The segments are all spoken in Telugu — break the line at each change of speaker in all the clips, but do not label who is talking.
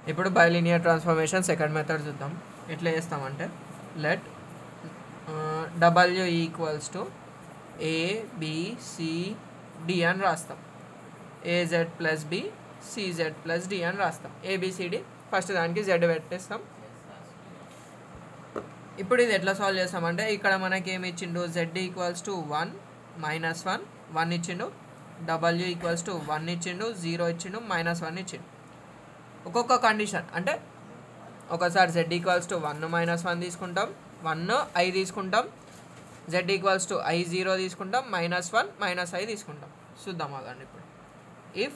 ఇప్పుడు బైలినియర్ ట్రాన్స్ఫర్మేషన్ సెకండ్ మెథడ్ చూద్దాం ఎట్లా చేస్తామంటే లెట్ డబ్ల్యూ ఈక్వల్స్ టు ఏ డి అని రాస్తాం ఏజెడ్ ప్లస్ బి సిజెడ్ ప్లస్ డి అని రాస్తాం ఏబిసిడి ఫస్ట్ దానికి జెడ్ పెట్టేస్తాం ఇప్పుడు ఇది ఎట్లా సాల్వ్ చేస్తామంటే ఇక్కడ మనకి ఏమి ఇచ్చిండు z equals to one minus one one ఇచ్చిండు డబ్ల్యూ ఈక్వల్స్ టు వన్ ఇచ్చిండు జీరో ఇచ్చిండు మైనస్ వన్ ఇచ్చిండు ఒక్కొక్క కండిషన్ అంటే ఒకసారి z equals to one minus one తీసుకుంటాం వన్ ఐ తీసుకుంటాం z equals to i zero తీసుకుంటాం మైనస్ వన్ మైనస్ ఐ తీసుకుంటాం చూద్దాం అదండి ఇప్పుడు if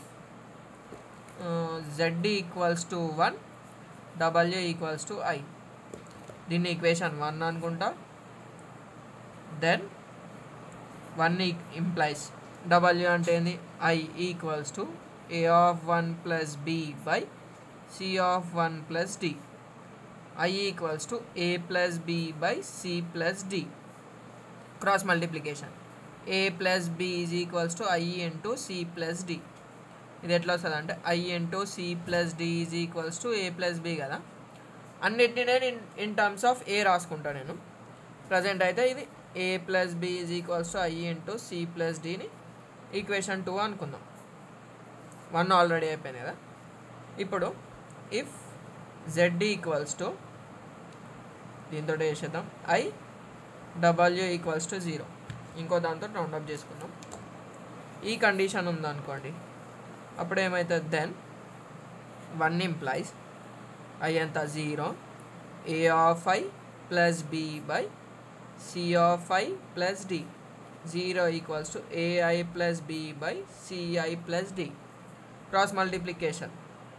z equals to one డబ్ల్యూ ఈక్వల్స్ టు ఐ దీన్ని ఈక్వేషన్ వన్ అనుకుంటా దెన్ వన్ ఇంప్లైస్ డబ్ల్యూ అంటే ఏంది I equals to a of one plus B by c of one plus d i equals to a plus B by c plus d cross multiplication a plus B is equals to i into c plus d ఇది ఎట్లా వస్తుంది అంటే i into c plus d is equals to a plus b కదా అన్నిటిని నేను in in terms of a రాసుకుంటా నేను ప్రజెంట్ అయితే ఇది a plus B is equals to i into c plus డిని ఈక్వేషన్ టూ అనుకుందాం వన్ ఆల్రెడీ అయిపోయింది కదా ఇప్పుడు ఇఫ్ జెడ్ ఈక్వల్స్ టు దీంతో చేసేద్దాం ఐ డబ్ల్యూ ఈక్వల్స్ టు జీరో ఇంకో దాంతో రౌండప్ చేసుకుందాం ఈ కండిషన్ ఉందనుకోండి అప్పుడు ఏమవుతుంది దెన్ వన్ ఇంప్లైస్ ఐ ఎంత zero a of i plus B by c of i plus d zero equals to a i plus B by c i plus d cross multiplication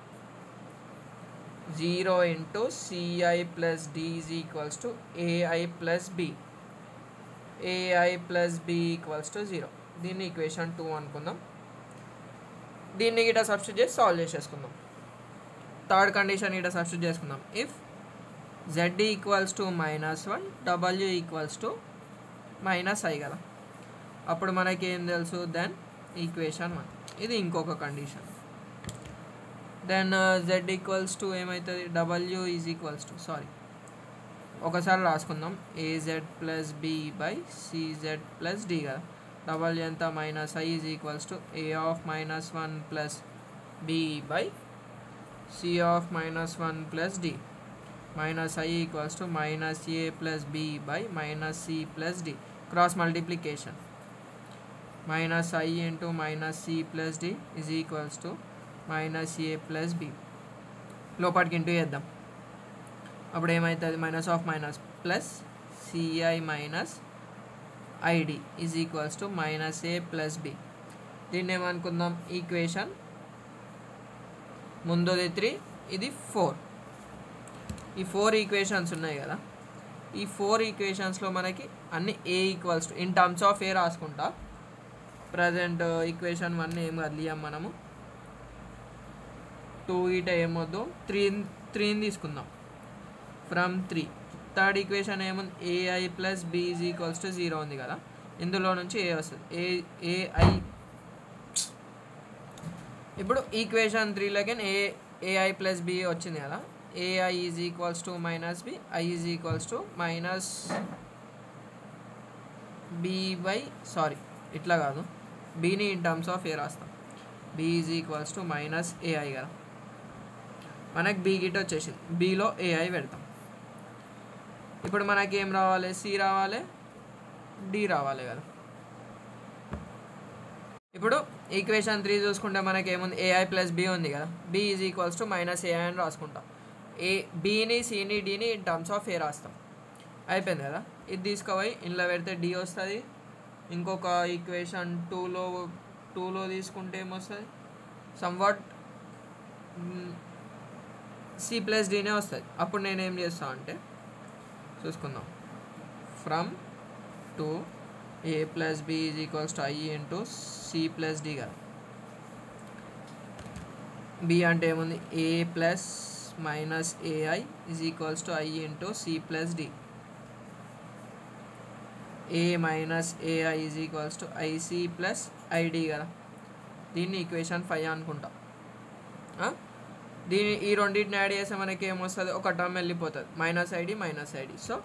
zero into c i plus d is equals to a i plus b a i plus b equals to zero దీన్ని ఈక్వేషన్ టూ అనుకుందాం దీన్ని గిట సబ్స్టిట్యూట్ చేసి సాల్వ్ చేసేసుకుందాం థర్డ్ కండిషన్ ఇట సబ్స్టిట్యూట్ చేసుకుందాం if z equals to minus one డబ్ల్యూ ఈక్వల్స్ టు మైనస్ ఐ కదా అప్పుడు మనకి ఏం తెలుసు దెన్ ఈక్వేషన్ వన్ ఇది ఇంకొక condition then z equals to ఏమవుతుంది డబ్ల్యూ ఈజ్ ఈక్వల్స్ టు సారీ ఒకసారి రాసుకుందాం ఏజెడ్ ప్లస్ బి బై సిజెడ్ ప్లస్ డి కదా డబ్ల్యూ ఎంత minus i is equals to a of minus one plus B by c of minus one plus d minus i equals to minus A plus B by minus c plus d cross multiplication minus i into minus c plus d is equals to minus A plus b లోపలికి ఇంటూ చేద్దాం అప్పుడు ఏమవుతుంది minus of minus plus c i minus i d is equals to minus A plus b దీన్ని ఏమనుకుందాం ఈక్వేషన్ ముందుది త్రీ ఇది ఫోర్ ఈ ఫోర్ ఈక్వేషన్స్ ఉన్నాయి కదా ఈ ఫోర్ ఈక్వేషన్స్లో మనకి అన్ని a equals to in terms of a రాసుకుంటా ప్రజెంట్ ఈక్వేషన్ వన్ ఏం కదిలియాం మనము టూ ఇట ఏమొద్దు త్రీ త్రీని తీసుకుందాం ఫ్రమ్ త్రీ థర్డ్ ఈక్వేషన్ ఏముంది a i plus B is equals to zero ఉంది కదా ఇందులో నుంచి ఏ వస్తుంది ఏ ఏఐ ఇప్పుడు ఈక్వేషన్ త్రీలోకి ఏ ఏఐ ప్లస్ బి వచ్చింది కదా a i is equals to minus b i is equals to minus b by sorry ఇట్లా కాదు బీని ఇన్ టర్మ్స్ ఆఫ్ ఏ రాస్తాం b is equals to minus a i కదా మనకి బీ గిట్ వచ్చేసింది బీలో ఏఐ పెడతాం ఇప్పుడు మనకి ఏం రావాలి సి రావాలి డి రావాలి కదా ఇప్పుడు ఈక్వేషన్ త్రీ చూసుకుంటే మనకి ఏముంది ఏఐ ప్లస్ బి ఉంది కదా b is equals to minus a i అని రాసుకుంటాం ఏ బీని సిని డిని ఇన్ టర్మ్స్ ఆఫ్ ఏ రాస్తాం అయిపోయింది కదా ఇది తీసుకోపోయి ఇంట్లో పెడితే డి వస్తుంది ఇంకొక ఈక్వేషన్ టూలో టూలో తీసుకుంటే ఏమొస్తుంది సమ్వాట్ సి ప్లస్ డీనే వస్తుంది అప్పుడు నేను ఏం చేస్తాను అంటే చూసుకుందాం from two a plus B is equals to i into c plus D కదా బి అంటే ఏముంది a plus minus AI is equals to i into c plus d a minus AI is equals to IC plus ID కదా దీన్ని ఈక్వేషన్ ఫైవ్ అనుకుంటా దీని ఈ రెండింటిని యాడ్ చేస్తే మనకి ఏమొస్తుంది ఒక టర్మ్ వెళ్ళిపోతుంది minus i d minus i d so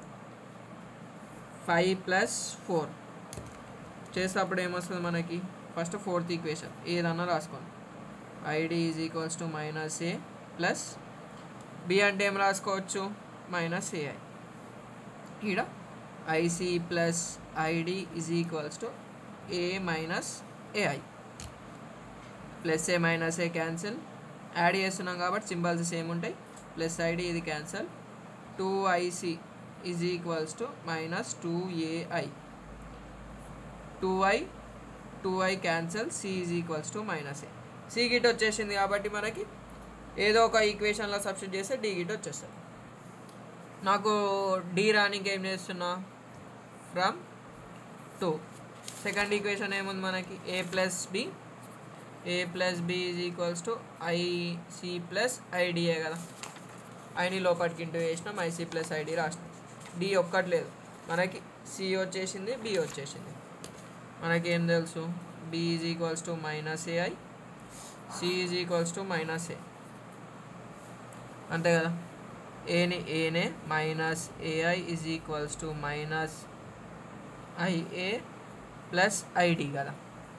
five plus four చేసేటప్పుడు ఏమొస్తుంది మనకి ఫస్ట్ ఫోర్త్ ఈక్వేషన్ ఏదన్నా రాసుకోండి i d is equals to minus A plus B అంటే ఏం రాసుకోవచ్చు మైనస్ ఏఐ ఈడ i c plus i d is equals to a minus a i plus a minus a cancel add చేస్తున్నాం కాబట్టి సింబల్స్ సేమ్ ఉంటాయి ప్లస్ ఐడి ఇది cancel two i c is equals to minus two a i two i two I cancel c is equals to minus a c గిట్ వచ్చేసింది కాబట్టి మనకి ఏదో ఒక ఈక్వేషన్లో సబ్స్టిట్యూట్ చేస్తే డి గిట్ వచ్చేస్తుంది నాకు డి రానికి ఏం చేస్తున్నా ఫ్రమ్ టూ సెకండ్ ఈక్వేషన్ ఏముంది మనకి A plus B A plus B is equals to IC plus I D A కదా ఐని లోపలికి ఇంటూ వేసినాం ఐసి ప్లస్ ఐడి రాసినాం డి ఒక్కట్లేదు మనకి సి వచ్చేసింది బి వచ్చేసింది మనకి ఏం తెలుసు B is equals to minus A I C is equals to minus A అంతే కదా ఏని ఏనే minus AI is equals to minus I A plus ID కదా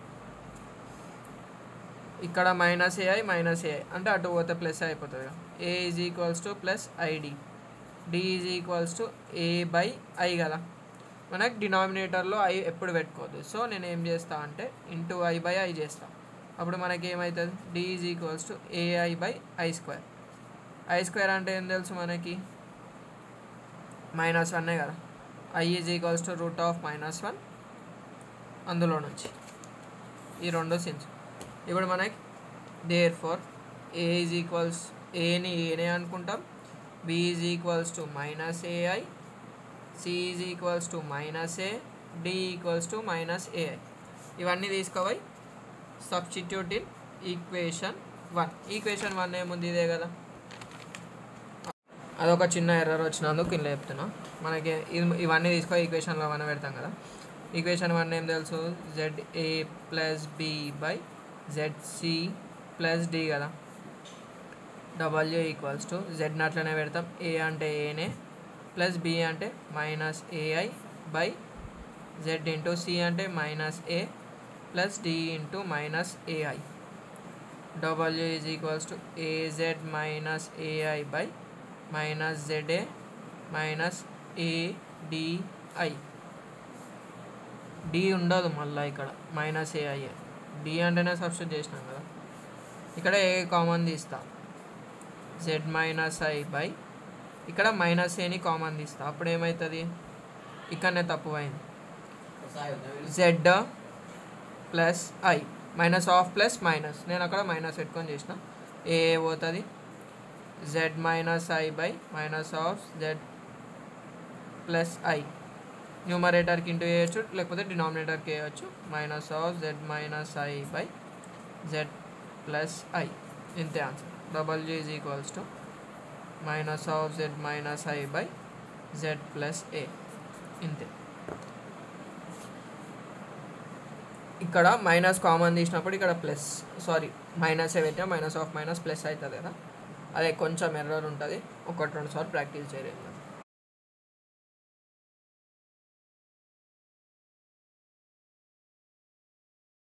ఇక్కడ మైనస్ ఏఐ మైనస్ ఏఐ అంటే అటు పోతే ప్లస్ అయిపోతుంది కదా A is equals to plus I D D is equals to A by I కదా మనకి డినామినేటర్లో ఐ ఎప్పుడు పెట్టుకోవద్దు సో నేను ఏం చేస్తా అంటే ఇంటూ ఐ బై ఐ చేస్తా అప్పుడు మనకి ఏమవుతుంది D is equals to A I by I square I square అంటే ఏం తెలుసు మనకి మైనస్ వన్నే కదా I is equals to root of minus one అందులో నుంచి ఈ రెండు సిన్స్ ఇప్పుడు మనకి therefore A is equals ఏని ఏనే అనుకుంటాం B is equals to minus A I C is equals to minus A D equals to minus A I ఇవన్నీ తీసుకోపోయి substitute in equation one equation one ఏముంది ఇదే కదా అదొక చిన్న ఎర్రర్ వచ్చినందుకు ఇలా చెప్తున్నా మనకి ఇది- ఇవన్నీ తీసుకో ఈక్వేషన్లో మనం పెడతాం కదా ఈక్వేషన్ వన్ ఏం తెలుసు Z A plus B by Z C plus D కదా డబ్ల్యూ ఈక్వల్స్ టు జెడ్ అట్లనే పెడతాం ఏ అంటే ఏనే ప్లస్ బి అంటే minus A I by Z into C అంటే minus A plus D into minus A I W is equals to A Z minus A I by minus Z A minus A D I D ఉండదు మళ్ళీ ఇక్కడ మైనస్ ఏఐ డి అంటేనే సబ్స్టిట్యూట్ చేసినాం కదా ఇక్కడ ఏ కామన్ తీస్తా జెడ్ మైనస్ ఐ బై ఇక్కడ మైనస్ ఏని కామన్ తీస్తా అప్పుడు ఏమవుతుంది ఇక్కడనే తప్పు అయింది Z plus I minus of plus minus నేను అక్కడ మైనస్ పెట్టుకొని చేసిన ఏ పోతుంది Z minus I by minus of Z plus I న్యూమరేటర్కి ఇంటూ చేయొచ్చు లేకపోతే డినామినేటర్కి వేయచ్చు minus of Z minus I by Z plus I ఇంతే answer W is equals to minus of Z minus I by Z plus A ఇంతే ఇక్కడ మైనస్ కామన్ తీసినప్పుడు ఇక్కడ ప్లస్ సారీ మైనస్ పెట్టినా మైనస్ ఆఫ్ మైనస్ ప్లస్ అవుతుంది కదా అదే కొంచెం ఎర్రర్ ఉంటుంది ఒకటి రెండు సార్లు ప్రాక్టీస్ చేయలేదు